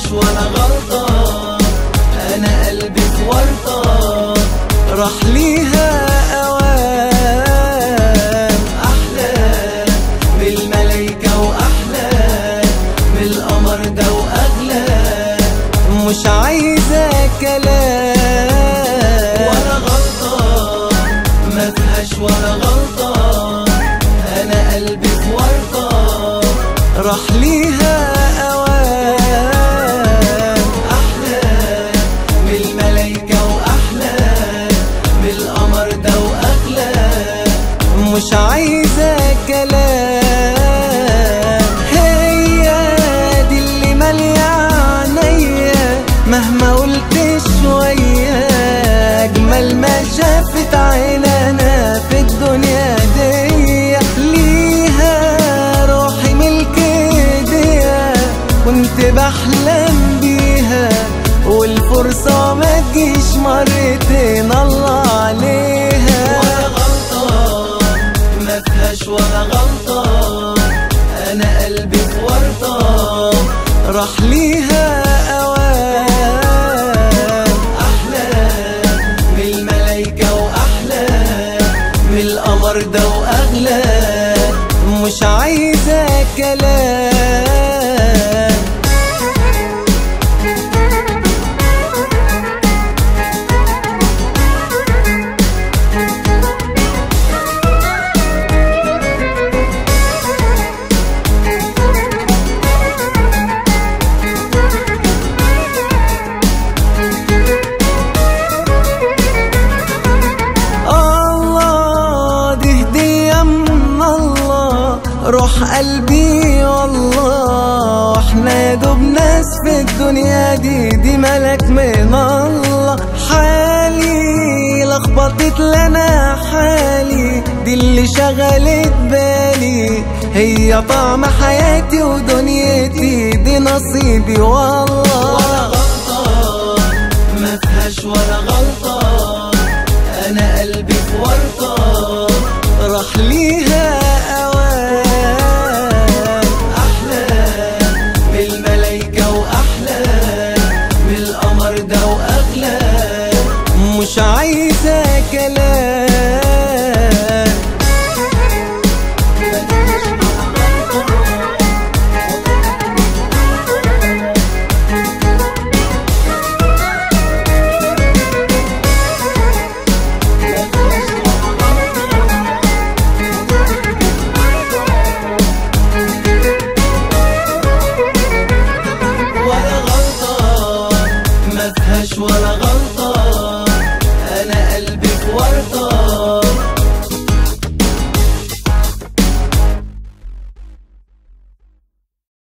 فيهاش ولا غلطة أنا قلبي في ورطة راح ليها أوام أحلى من الملايكة وأحلى من القمر ده وأغلى مش عايزة كلام ولا غلطة ما فيهاش ولا غلطة أنا قلبي في ورطة راح ليها أوام أحلى من الملايكة وأحلى من القمر ده وأغلى مش عايزة كلام هي دي اللي مالية عينيا مهما قلت شوية أجمل ما شافت عيننا في الدنيا دي ليها روحي ملك ايديها كنت بحلم بيها والفرصة ما تجيش مرتين الله عليها ولا غلطة ما فيهاش ولا غلطة أنا قلبي في ورطة راح ليها أوام أحلى من الملايكة وأحلى من القمر ده وأغلى مش عايزة كلام الله دي هدية من الله روح قلبي والله احنا يا دوب ناس في الدنيا دي دي ملك من الله حالي لخبطت لنا حالي دي اللي شغلت بالي هي طعم حياتي ودنيتي دي نصيبي والله ولا غلطة ما فيهاش ولا غلطة